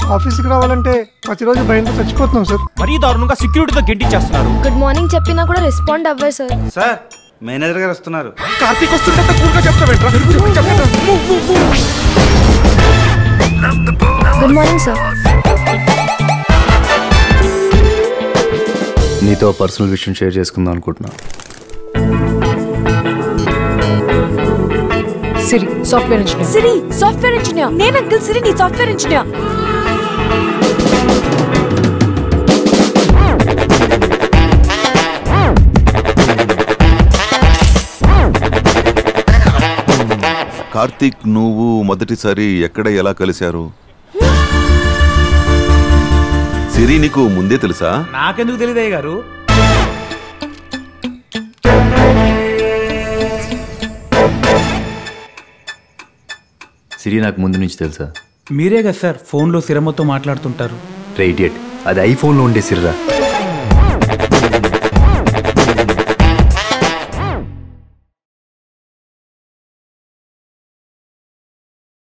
ఆఫీస్కి రావాలంటే ప్రతిరోజు భయంతో చచ్చిపోతున్నాం సార్ మరీ దారుణంగా సెక్యూరిటీతో గెంటిచ్చేస్తున్నారు గుడ్ మార్నింగ్ చెప్పినా కూడా రెస్పాండ్ అవ్వరు సార్ సార్ మేనేజర్ గారు వస్తున్నారు కార్తీక్ వస్తుంటే కూల్గా చెప్తావేంట్రా చెప్పు, చెప్పు. Move, move, move. Good morning sir నీతో పర్సనల్ విషయం షేర్ చేసుకుందాం అనుకుంటున్నా Siri software engineer Siri software engineer నేను అంకుల్ సిరి నీ సాఫ్ట్వేర్ ఇంజనీర్ కార్తీక్ నువ్వు మొదటిసారి ఎక్కడ ఎలా కలిశారు సిరి నీకు ముందే తెలుసా నాకెందుకు తెలియదయ్య గారు సిరి నాకు ముందు నుంచి తెలుసా మీరే కదా సార్ ఫోన్లో సిరమ్మతో మాట్లాడుతుంటారు రే ఇడియట్ అది ఐఫోన్లో ఉండే సిర్రా